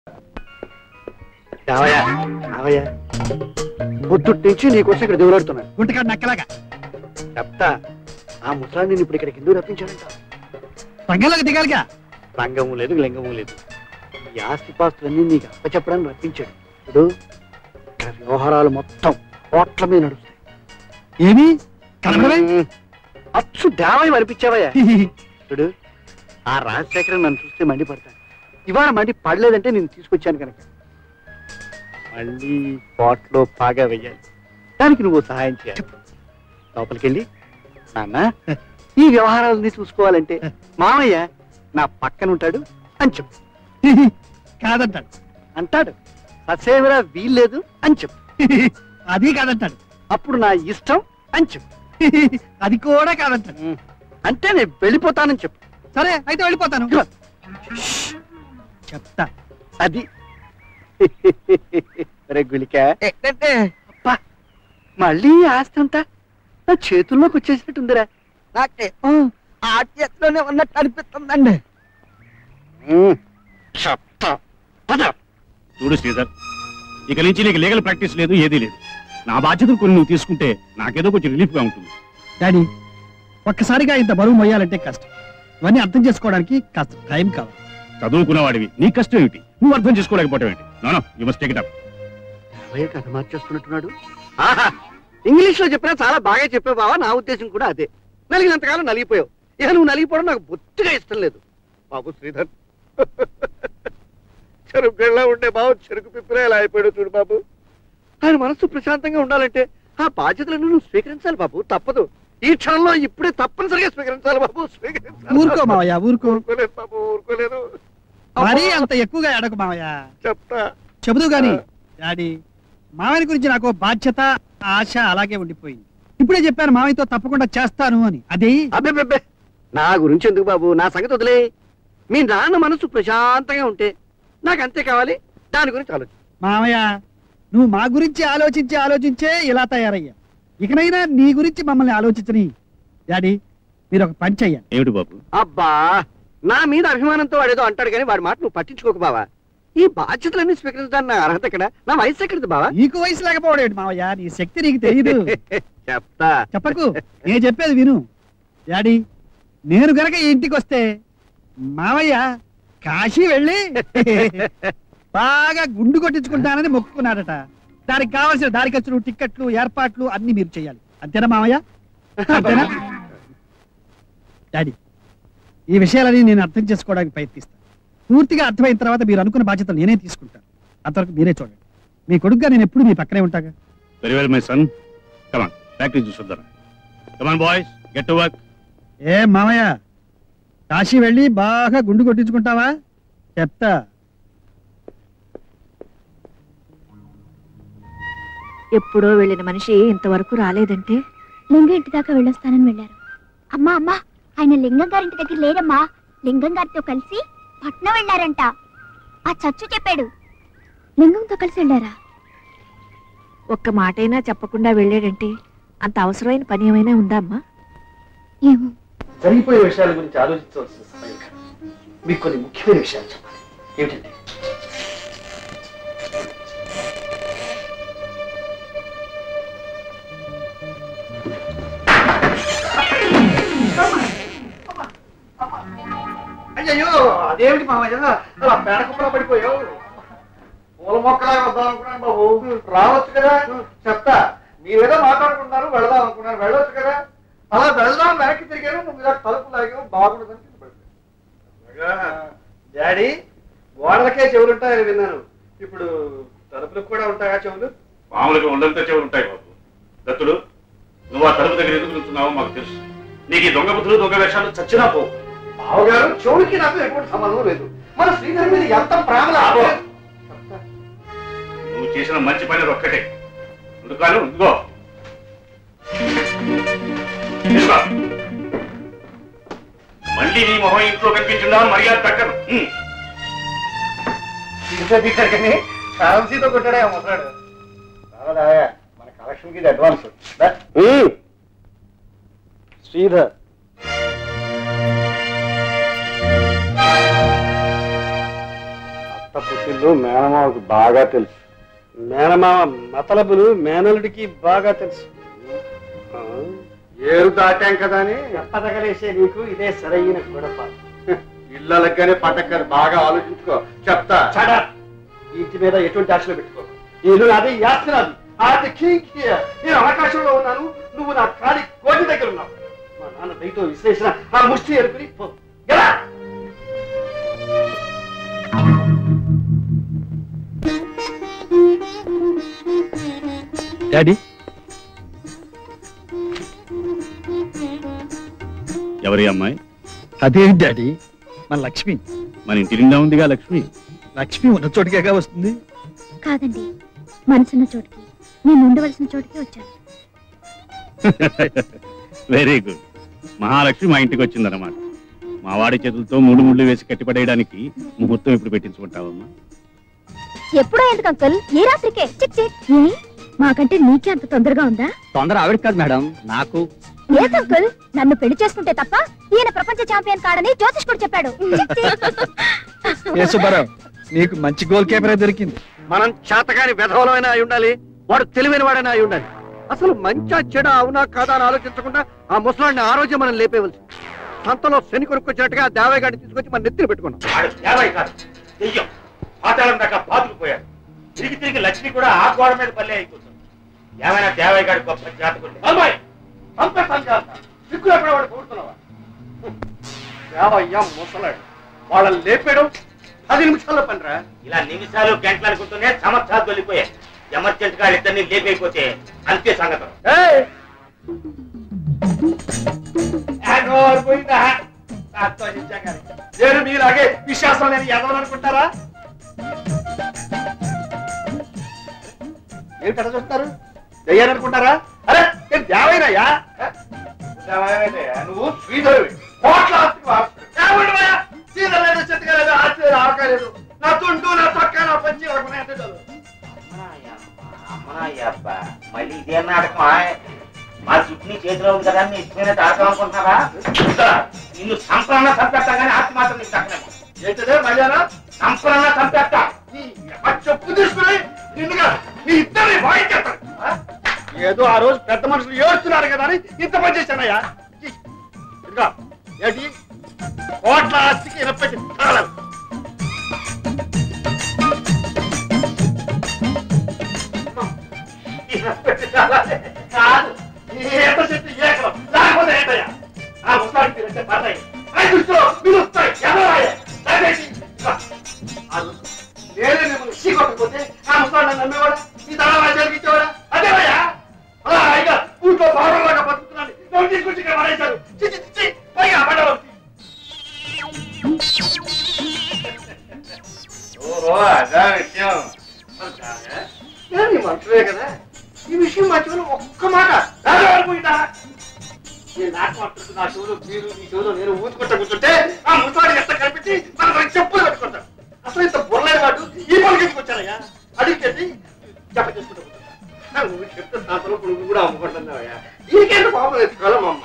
రావయ్యా రావయ్యా పొద్దుటి నుంచి నీకోసం ఇక్కడ దిగులాడుతున్నా గుంటకాడు నక్కలాగా చెప్తా ఆ ముసలాన్ని నేను ఇప్పుడు ఇక్కడికి ఎందుకు రప్పించానంట రంగంలోకి దిగాలిగా రంగము లేదు లింగము లేదు ఈ ఆస్తిపాస్తులన్నీ నీకు అప్పచెప్పడానికి రప్పించాడు ఇప్పుడు ఇక్కడ వ్యవహారాలు మొత్తం కోట్ల మీద నడుస్తాయి ఏమి కనబడమే ఉమ్, అచ్చు దేవయం అనిపించావయ్యా చూడు ఆ రాజశేఖరన్ నన్ను చూస్తే మండిపడతాను ఇవాళ మండి పడలేదంటే నేను తీసుకొచ్చాను కనుక మళ్ళీ పాట్లో బాగా వెయ్యాలి దానికి నువ్వు సహాయం చేయాలి లోపలికెళ్ళి నాన్న ఈ వ్యవహారాలని చూసుకోవాలంటే మామయ్య నా పక్కన ఉంటాడు అని చెప్పు కాదంటాడు అంటాడు ససేమిరా వీల్లేదు అని చెప్పు అది కాదంటాడు అప్పుడు నా ఇష్టం అని చెప్పు అది కూడా కాదంటాడు ఉమ్, అంటే నేను వెళ్ళిపోతానని చెప్పు సరే అయితే వెళ్ళిపోతాను చెప్తా అది రే గులిక అబ్బా, మళ్ళీ ఈ ఆస్తి అంతా నా చేతుల్లోకి వచ్చేసినట్టుందిరా నాకే ఆ చేతిలోనే ఉన్నట్టు అనిపిస్తుందండి ఉమ్, చెప్తా పద. చూడు శ్రీధర్ ఇక నుంచి నీకు లీగల్ ప్రాక్టీస్ లేదు ఏదీ లేదు నా బాధ్యతలు కొన్ని నువ్వు తీసుకుంటే నాకేదో కొంచెం రిలీఫ్ గా ఉంటుంది డాడీ ఒక్కసారిగా ఇంత బరువు మొయ్యాలంటే కష్టం ఇవన్నీ అర్థం చేసుకోవడానికి కాస్త టైం కావాలి చదువుకున్నవాడివి నీ కష్టం ఏమిటి నువ్వు అర్థం చేసుకోలేకపోవటం ఏంటి no you must take it up అవే కథ మార్చేస్తున్నట్టున్నాడు ఆహా ఇంగ్లీష్ లో చెప్పినా చాలా బాగా చెప్పావు బావా నా ఉద్దేశం కూడా అదే నలిగినంతకాలం నలిగిపోయావు ఇక నువ్వు నలిగిపోవడం నాకు బొత్తిగా ఇష్టం లేదు బాబు శ్రీధర్ చెరుకు గళ్ళ ఉండే బాబు చెరుకు పిప్పిలా ఎలా అయిపోయాడు చూడు బాబు ఆయన మనసు ప్రశాంతంగా ఉండాలంటే ఆ బాధ్యతలను నువ్వు స్వీకరించాలి బాబు తప్పదు ఈ క్షణంలో ఇప్పుడే తప్పనిసరిగా స్వీకరించాలి బాబు స్వీకరించాలి ఊరుకో మావయ్య ఊరుకో ఊరుకోలేదు బాబు ఊరుకోలేదు మరీ అబ్బా, అంత ఎక్కువగా ఎడకు మావయ్య చెప్తా చెబుదు గాని డాడీ మామయ్య గురించి నాకు ఓ బాధ్యత ఆశ అలాగే ఉండిపోయింది ఇప్పుడే చెప్పాను మామయ్యతో తప్పకుండా చేస్తాను అని అది అబ్బే నా గురించి ఎందుకు బాబు నా సంగతి వదిలే మీ నాన్న మనసు ప్రశాంతంగా ఉంటే నాకు అంతే కావాలి దాని గురించి ఆలోచన మామయ్య నువ్వు మా గురించి ఆలోచించి ఆలోచించే ఇలా తయారయ్యా ఇకనైనా నీ గురించి మమ్మల్ని ఆలోచించని డాడీ మీరు ఒక పని చెయ్యాలి ఏమిటి బాబు అబ్బా నా మీద అభిమానంతో వాడేదో అంటాడు కానీ వాడి మాట నువ్వు పట్టించుకోకు బావా ఈ బాధ్యతలన్నీ స్వీకరించడానికి నా అర్హత ఎక్కడ నా వయసు ఎక్కడిది బావా నీకు వయసు లేకపోవడం ఏంటి మావయ్య నీ శక్తి నీకు తెలియదు చెప్తా చెప్పకు నేను చెప్పేది విను డాడీ నేను గనక ఈ ఇంటికి వస్తే మావయ్య కాశీ వెళ్ళి బాగా గుండు కొట్టించుకుంటానని మొక్కుకున్నాడట దానికి కావాల్సిన దారి ఖర్చులు టిక్కెట్లు ఏర్పాట్లు అన్ని మీరు చేయాలి అంతేనా మావయ్య అంతేనా డాడీ ఈ విషయాలని నేను అర్థం చేసుకోవడానికి ప్రయత్నిస్తాను పూర్తిగా అర్థమైన తర్వాత మీరు అనుకున్న బాధ్యతలు నేనే తీసుకుంటాను అంతవరకు మీరే చూడండి మీ కొడుకుగా నేను ఎప్పుడు మీ పక్కనే ఉంటాగా very well my son come on practice చూసొద్దాం come on boys get to work ఏ మామయ్య కాశీ వెళ్ళి బాగా గుండు కొట్టించుకుంటావా చెప్తా ఎప్పుడో వెళ్ళిన మనిషి ఇంతవరకు రాలేదంటే లింగం ఇంటి దాకా వెళ్ళొస్తానని వెళ్ళారు అమ్మా అమ్మా ఆయన లింగం గారింటి దగ్గర లేరమ్మా లింగం గారితో కలిసి పట్నం వెళ్ళారంట ఆ చచ్చు చెప్పాడు లింగంతో కలిసి వెళ్ళారా ఒక్క మాటైనా చెప్పకుండా వెళ్ళాడంటే అంత అవసరమైన పని ఏమైనా ఉందా అమ్మా ఏమో జరిగిపోయే విషయాల గురించి ఆలోచించవలసిన సమయం కాదు మీకు కొన్ని ముఖ్యమైన విషయాలు చెప్పాలి ఏమిటంటే అయ్యో అదేమిటి మామయ్య అలా పేడ కుప్పలో పడిపోయావు పూల మొక్కలాగా వద్దాం అనుకున్నాను బాబు రావచ్చు కదా చెప్తా మీరేదో మాట్లాడుకున్నారు వెళదాం అనుకున్నారు వెళ్ళొచ్చు కదా అలా వెళ్దాం వెనక్కి తిరిగాను నువ్వు ఇలా తలుపు లాగావు బాగుండదని కింద పడిపోయావు. డాడీ గోడలకే చెవులు ఉంటాయని విన్నాను ఇప్పుడు తలుపులకు కూడా ఉంటాయా చెవులు మామూలుగా ఉండంతా చెవులు ఉంటాయి బాబు దత్తుడు నువ్వు ఆ తలుపు దగ్గర ఎందుకు నిల్చున్నావో మాకు తెలుసు నీకు ఈ దొంగ బుద్ధులు దొంగ వేషాలు చచ్చినా పో బావగారు చెవులకి నాకు ఎటువంటి సంబంధం లేదు మన శ్రీధర్ మీద ఎంత ప్రేమ బాబు. లేకపోతే- చెప్తా. నువ్వు చేసిన మంచి పని ఒక్కటే ఎందుకాను ఇదిగో తీసుకో. మళ్ళీ నీ మొహం ఇంట్లో కనిపించిందా మర్యాద దక్కదు ఉమ్. శ్రీధర్ దిగారు కానీ కరెన్సీతో కొట్టాడే ఆ ముసలాడు రావడాయా, మన కలెక్షన్ కి ఇది అడ్వాన్స్ దా. శ్రీధర్ కష్ట పుట్టిల్లు మేనమావకు బాగా తెలుసు మేనమామ మతలబులు మేనలుడికి బాగా తెలుసు ఆ, ఏరు దాటాం కదా అని చెప్పదగలేసే నీకు ఇదే సరైన గొడవ ఇళ్ళలకనే పట్టక్కని బాగా ఆలోచించుకో చెప్తా చడా ఇంటి మీద ఎటువంటి ఆశలు పెట్టుకో ఈ ఇల్లు నాది ఈ ఆస్తి నాది ఆస్తి king here. నేను ఆకాశంలో ఉన్నాను నువ్వు నా కాలి కోటి దగ్గర ఉన్నావు మా నాన్న దయతో విశ్లేషణ ఆ ముష్టి ఎరుకుని పో ఎలా డాడీ ఎవరి అమ్మాయి అదేంటి డాడీ మన లక్ష్మి మన ఇంటి నిండా ఉందిగా లక్ష్మి లక్ష్మి ఉన్న చోటుకేగా వస్తుంది కాదండి మనసున్న చోటికి నేను ఉండవలసిన చోటికి వచ్చాను వెరీ గుడ్ మహాలక్ష్మి మా ఇంటికి వచ్చిందన్నమాట మా వాడి చేతులతో మూడు ముళ్ళు వేసి కట్టిపడేయడానికి ముహూర్తం ఇప్పుడు పెట్టించుకుంటావమ్మా ఎప్పుడో ఎందుకు అంకుల్ ఏ రాత్రికే చిక్ చిక్ ఏ మాకంటే నీకే అంత తొందరగా ఉందా తొందర ఆవిడ కాదు మేడం నాకు ఏ అంకుల్ నన్ను పెళ్లి చేసుకుంటే తప్ప ఈయన ప్రపంచ ఛాంపియన్ కాడని జ్యోతిష్కుడు చెప్పాడు చిక్ చిక్. ఏ సుబ్బారావు నీకు మంచి గోల్ కీపరే దొరికింది మనం చేతగాని విధవలమైనా అయి ఉండాలి వాడు తెలివైన వాడైనా అయి ఉండాలి అసలు మంచా చెడ అవునా కాదా అని ఆలోచించకుండా ఆ ముసలాడిని ఆ రోజే మనం లేపేవలసి సంతలో శని కొనుక్కొచ్చినట్టుగా ఆ దేవయ్య గారిని తీసుకొచ్చి మన నెత్తిన పెట్టుకున్నాం వాడు దేవయ్య కాదు దెయ్యం పాతాళం దాకా పాతుకుపోయాడు తిరిగి తిరిగి లక్ష్మి కూడా ఆ గోడ మీద పల్లె అయిపోతుంది ఏమైనా దేవయ్య గారి గొప్ప జాతకుడు అమ్మాయి పంపేస్తాను చేస్తా సిగ్గులు ఎక్కడ వాడు కూడుతున్నావా దేవయ్య ముసలాడు వాళ్ళని లేపేయడం పది నిమిషాల్లో పనిరా ఇలా నిమిషాలు గంటలు అనుకుంటూనే సంవత్సరాలు వెళ్ళిపోయాయి ఎమర్జెంట్ గా ఇద్దరిని లేపైపోతే అంతే సంగతం ఏయ్! నేను మీలాగే విశ్వాసం లేని ఎదవాలనుకుంటారా ఏమిటి అట్లా చూస్తారు దయ్యాలనుకుంటారా అరే నేను దేవైనయ్యా నువ్వు శ్రీధరువి కోట్ల ఆస్తికి వారసుడు. ఏమంటావయ్యా? శ్రీధర్ లేదు, చెట్టుగా లేదు, ఆస్తి లేదు, ఆవకాయ లేదు. నా తుండు నా చొక్కా నా పంచి ఒక ఎంత చాలు. అమ్మనాయబ్బా మళ్ళీ ఇదే నాటకం మా చుట్టూ చేతిలో ఉంది కదా నీ ఇష్టమైన తాటం అనుకుంటున్నారా నిన్ను సంపరణ చంపేస్తా కానీ ఆస్తి మాత్రం నీకు దక్కలేము ఏంటదే మర్యాద సంపరణ చంపేస్తా నీ ఎవ చెప్పు తీసుకుని నిన్నుగా నీ ఇద్దరిని వాయించేస్తాను ఆ? ఏదో ఆ రోజు పెద్ద మనుషులు ఏడుస్తున్నారు కదా అని ఇంత పని చేశానయ్యా ఇదిగో ఏంటి కోట్ల ఆస్తికి ఇనపెట్టి తగలవు కాదు ఈత చెట్టు ఏకలం లేకపోతే ఏంటయ్యా ఆ ముసలాడికి మీరంటే పడతాయి ఆ దృష్టిలో మీరు వస్తాయి ఎవరాయే దయచేసి ఇదిగో, ఆ రోజు నేనే మిమ్మల్ని చీకొట్టకపోతే ఆ ముసలాడు నమ్మేవాడా ఈ తల రాజ్యానికి ఇచ్చేవాడా అదేవయ్యా అలా ఇక ఊళ్ళో బాగా బతుకుతున్నాను ఎవరు తీసుకొచ్చి ఇక్కడ పడేశారు చిచ్చి చిచ్చి పైగా పడవ ఓహో అదా విషయం నేను మంత్రులే కదా ఈ విషయం మర్చిపోయిన ఒక్క మాట రాజుపోయిందా నేను నాకు మాట్లాడుతూ నా చెవులు మీరు మీ చెవులు నేను ఊదుకుంటా కూర్చుంటే ఆ ముసలాడి ఎంత కనిపించి మన మనకి చెప్పులు పెట్టుకుంటాను అసలు ఇంత బుర్రలేని వాడు ఈ పని తీసుకొచ్చానయ్యా అడిగితే చెప్ప చేసుకుంటా కూర్చుంటా. ఆ, నువ్వు చెప్తే సాతలో పురుగు కూడా అమ్ముకుంటున్నావయ్యా దీనికేంత పాపం ఎత్తుకోవాలం అమ్మా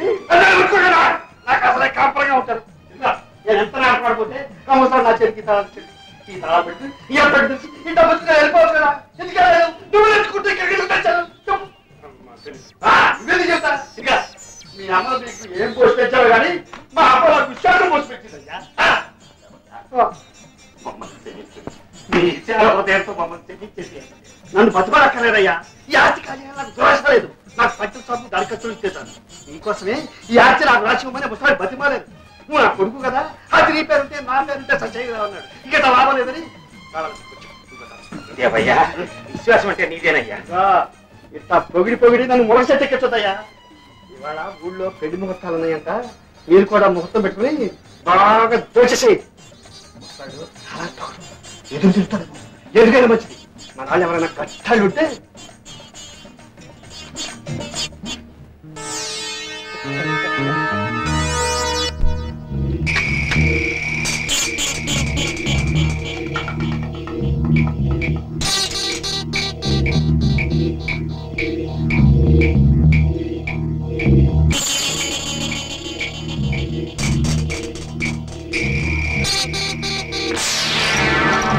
నాకు అసలే కాపరంగా ఉంటారు ఇదిగో, నేను ఎంత నాటపడిపోతే ఆ ముసలాడు నా చేతికి తాళం ఇచ్చింది. ఈ తాళం పెట్టి ఈ అప్పటి నుంచి ఈ డబ్బు వెళ్ళిపోవచ్చు కదా ఎందుకు వెళ్ళలేదు? నువ్వు తెచ్చుకుంటే ఇక్కడికి ఎందుకు తెచ్చావు చెప్పు ఆ, నువ్వెందుకు చెప్తా ఇక మీ అమ్మ నీకు ఏం పోసి తెచ్చావు కానీ మా అమ్మ నాకు విషయాలు పోసి పెట్టిందయ్యా ఆ. ఆ. మమ్మల్ని క్షమించు. మీ ఇచ్చిన హృదయంతో మమ్మల్ని క్షమించేసి నన్ను బతుకోనక్కర్లేదయ్యా ఈ ఆస్తి కానీ నాకు దురాశ లేదు నాకు పచ్చిన సబ్బు దాని ఖర్చు ఇచ్చేసాను నీకోసమే ఈ ఆస్తి నాకు రాసివ్వమని ముసలాడి బతిమాలేదు నువ్వు నా కొడుకు కదా అది నీ పేరుంటే నా పేరుంటే సత్యగా ఉన్నాడు ఇక లాభం లేదని కావాలని కూర్చో. దేవయ్యా విశ్వాసం అంటే నీదేనయ్యా ఆ, ఇట్లా పొగిడి పొగిడి నన్ను మురసెట్టెక్కించదయ్యా ఇవాళ ఊళ్ళో పెళ్లి ముహూర్తాలు ఉన్నాయంట మీరు కూడా ముహూర్తం పెట్టుకుని బాగా దోచేసేయి ముసలాడు చాలా తోడు. ఎదురు తిరుగుతాడు ఎదుగైనా మంచిది మన వాళ్ళు ఎవరైనా కష్టాలు ఉంటే ఆ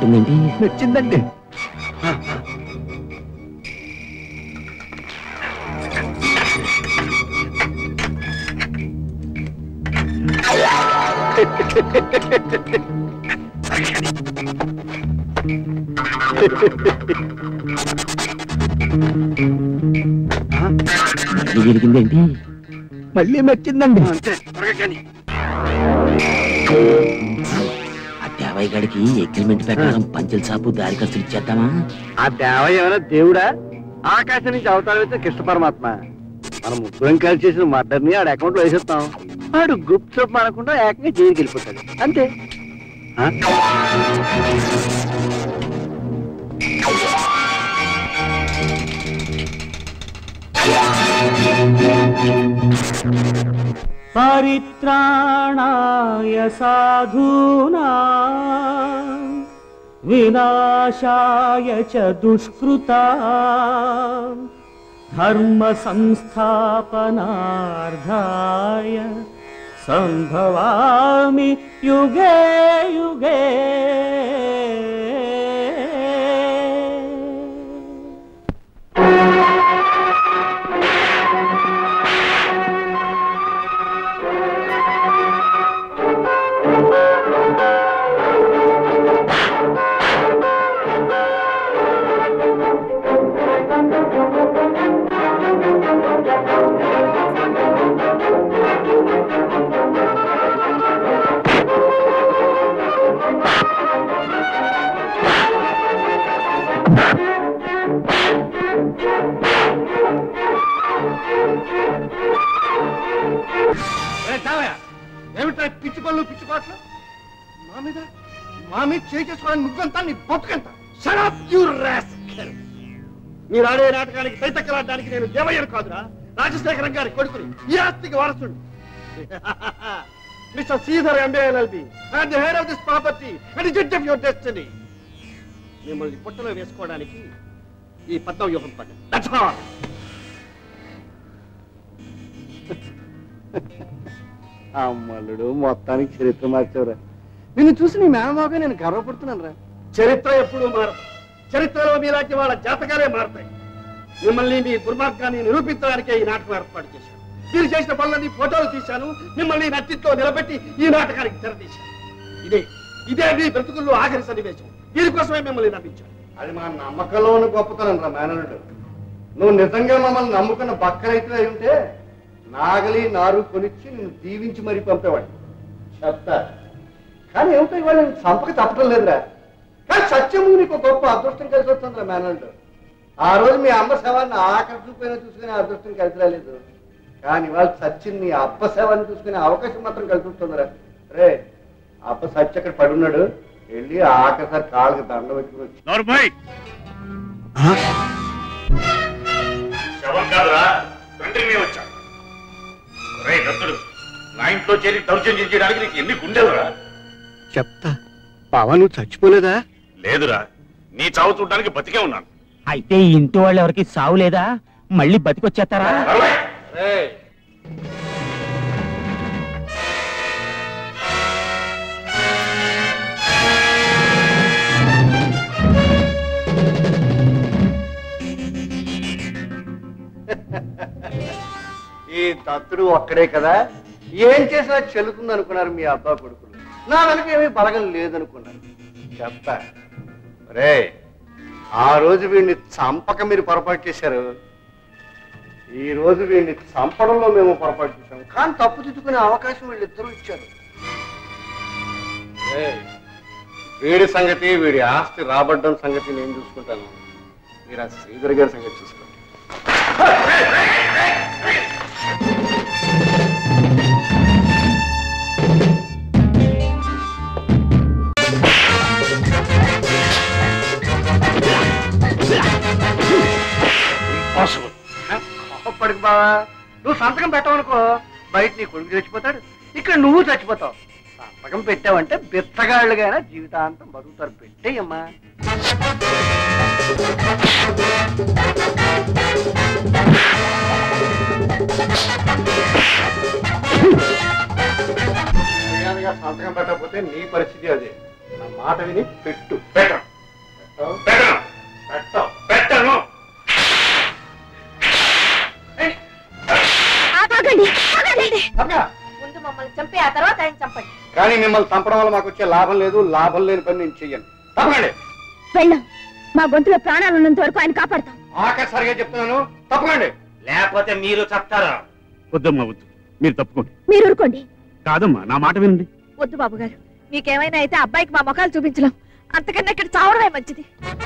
నచ్చినట్టుందండి నచ్చిందండి మళ్ళీ వెలిగిందేంటి మళ్ళీ నచ్చిందండి ఆ దేవయ్య గడికి అగ్రిమెంట్ ప్రకారం పంచల సాపు దారి ఖర్చులు ఇచ్చేద్దామా ఆ దేవయ్య ఏమైనా దేవుడా ఆకాశం నుంచి అవతారం అయితే కృష్ణ పరమాత్మ మనం ముగ్గురం కలిసి చేసిన మర్డర్ని ఆడ అకౌంట్ లో వేసేస్తాం ఆడు గుప్త చెప్పు అనకుండా ఏకంగా జైలుకి వెళ్ళిపోతాడు అంతే ఆ? परित्राणाय साधूना विनाशाय च दुष्कृता धर्मसंस्थापनार्थाय सम्भवामि युगे युगे ఏమిటా పిచ్చి పనులు పిచ్చి పాటలు మా మీద మా మీద చేయి చేసుకోవడానికి నువ్వెంత నీ బతుకెంత షడప్ యు రాస్కల్ మీరు ఆడే నాటకానికి తైతక్కలాడడానికి నేను దేవయ్యను కాదురా రాజశేఖరం గారి కొడుకుని ఈ ఆస్తికి వారసుడు mister Sridhar MBLLB and the head of this property and judge of your destiny మిమ్మల్ని పుట్టలో వేసుకోవడానికి ఈ పద్మ వ్యూహం పడ్డ దట్స్ ఆల్ అమ్మలుడు మొత్తానికి చరిత్ర మార్చావురా నిన్ను చూసి నీ మేనమాగా నేను గర్వపడుతున్నాను రా చరిత్ర ఎప్పుడూ మారదు చరిత్రలో మీలాంటి వాళ్ళ జాతకాలే మారతాయి మిమ్మల్ని మీ దుర్మార్గాన్ని నిరూపించడానికే ఈ నాటకం ఏర్పాటు చేశాను మీరు చేసిన పనులన్నీ ఫోటోలు తీశాను మిమ్మల్ని నట్టితో నిలబెట్టి ఈ నాటకానికి తెరదీశాను ఇదే ఇదే మీ బ్రతుకుల్లో ఆఖరి సన్నివేశం దీనికోసమే మిమ్మల్ని నమ్మించాను అది మా నమ్మకంలోని గొప్పతనం రా మేనలుడు నువ్వు నిజంగా మమ్మల్ని నమ్ముకున్న బక్కరైతే అయి ఉంటే నాగలి నారు కొనిచ్చి నేను దీవించి మరీ పంపేవాడు చెప్తా కానీ ఏమిటో ఇవాళ నేను చంపక తప్పడం లేదురా కానీ సత్యము నీకు గొప్ప అదృష్టం కలిసి వస్తుందిరా మేనల్డ్ ఆ రోజు మీ అమ్మ శవాన్ని ఆఖరి చూపైనా చూసుకునే అదృష్టం కలిసి రాలేదు కానీ ఇవాళ సచిన్ నీ అప్ప శవాన్ని చూసుకునే అవకాశం మాత్రం కలిసి వస్తుందిరా రే అప్ప సత్య అక్కడ పడున్నాడు వెళ్ళి ఆఖరిసారి కాళ్ళకి దండ పెట్టుకుని వచ్చి నోర్మై శవం కాదురా తండ్రిని వచ్చాడు రే దత్తుడు నా ఇంట్లో చేరి దౌర్జన్యం చేయడానికి నీకు ఎన్ని గుండెలురా చెప్తా బావా నువ్వు చచ్చిపోలేదా లేదురా నీ చావు చూడడానికి బతికే ఉన్నాను అయితే ఈ ఇంటి వాళ్ళు ఎవరికి సావు లేదా మళ్ళీ బతికొచ్చేస్తారా ఈ దత్తుడు ఒక్కడే కదా ఏం చేసినా చెల్లుతుంది అనుకున్నారు మీ అబ్బా కొడుకులు నా వెనక ఏమీ బలగం లేదనుకున్నారు చెప్తా రే ఆ రోజు వీడిని చంపక మీరు పొరపాటు చేశారు ఈ రోజు వీడిని చంపడంలో మేము పొరపాటు చేశాం కానీ తప్పు దిద్దుకునే అవకాశం వీళ్ళిద్దరూ ఇచ్చారు రేయ్, వీడి సంగతి వీడి ఆస్తి రాబడ్డం సంగతి నేను చూసుకుంటాను మీరు ఆ శ్రీధర్ గారి సంగతి చూసుకోండి ఇంపాసిబుల్ కోప్పడికి బావా నువ్వు సంతకం పెట్టవనుకో బయట నీ కొడుకు చచ్చిపోతాడు ఇక్కడ నువ్వు చచ్చిపోతావు సంతకం పెట్టావంటే బిత్తగాళ్ళుగానే జీవితాంతం బతుకుతారు పెట్టేయమ్మా మర్యాదగా సంతకం పెట్టకపోతే నీ పరిస్థితి అదే నా మాట విని పెట్టు బెటర్ తప్పగా ముందు మమ్మల్ని చంపి ఆ తర్వాత ఆయన చంపండి కానీ మిమ్మల్ని చంపడం వల్ల మాకు వచ్చే లాభం లేదు లాభం లేని పని నేను చెయ్యను తప్పకండి వెళ్ళాం మా గొంతులో ప్రాణాలు ఉన్నంత వరకు ఆయన కాపాడతాం ఆఖరిసరిగా చెప్తున్నాను తప్పకండి లేకపోతే మీరు చెప్తారు వద్దమ్మా వద్దు మీరు తప్పుకోండి మీరు ఊరుకోండి కాదమ్మా నా మాట వినండి వద్దు బాబు గారు మీకేమైనా అయితే అబ్బాయికి మా ముఖాలు చూపించలేం అంతకన్నా ఇక్కడ చావడమే మంచిది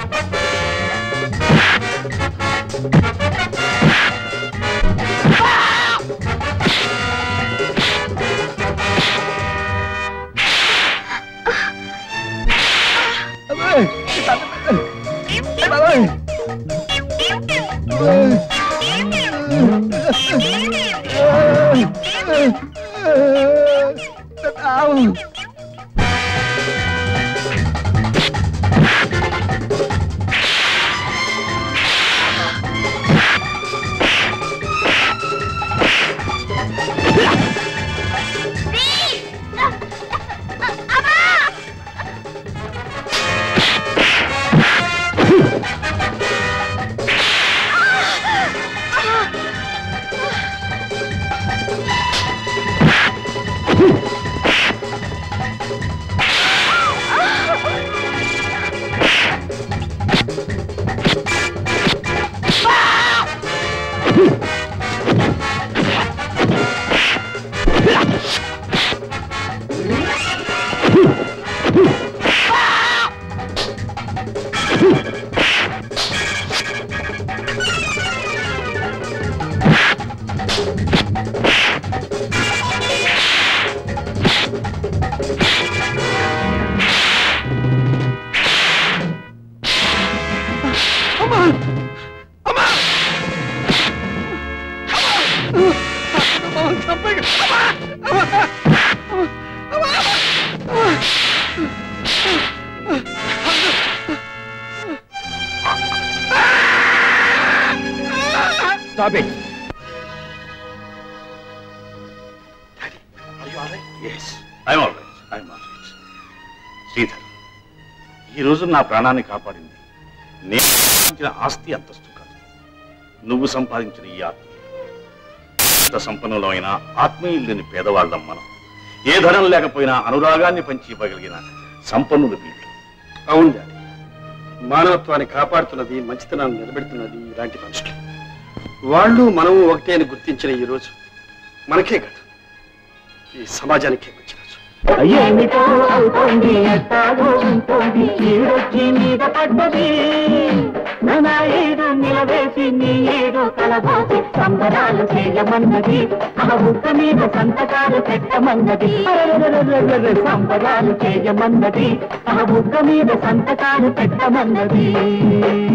Stop it. Yes, I'm all right. I'm all right. Sridhar ఈ రోజు నా ప్రాణాన్ని కాపాడింది నేను సంపాదించిన ఆస్తి అంతస్తు కాదు నువ్వు సంపాదించిన ఈ ఆత్మ ఎంత సంపన్నులమైన ఆత్మీయులు లేని పేదవాళ్ళం మనం ఏ ధనం లేకపోయినా అనురాగాన్ని పంచి ఇవ్వగలిగిన సంపన్నులు వీళ్ళు అవును డాడీ మానవత్వాన్ని కాపాడుతున్నది మంచితనాన్ని నిలబెడుతున్నది ఇలాంటి మనుషులు వాళ్ళు మనము ఒకటే అని గుర్తించిన ఈ రోజు మనకే కాదు ఈ సమాజానికే మంచి రోజు ఏమిటో అవుతోంది ఎట్టాగో ఉంటుంది ఈడొచ్చి మీద పడ్డది నా ఏడు నిలవేసి నీ ఏడు కలబోసి సంబరాలు చేయమన్నది ఆ బుక్క మీద సంతకాలు పెట్టమన్నది అరెరెరెరెరెరె, సంబరాలు చేయమన్నది ఆ బుక్క మీద సంతకాలు పెట్టమన్నది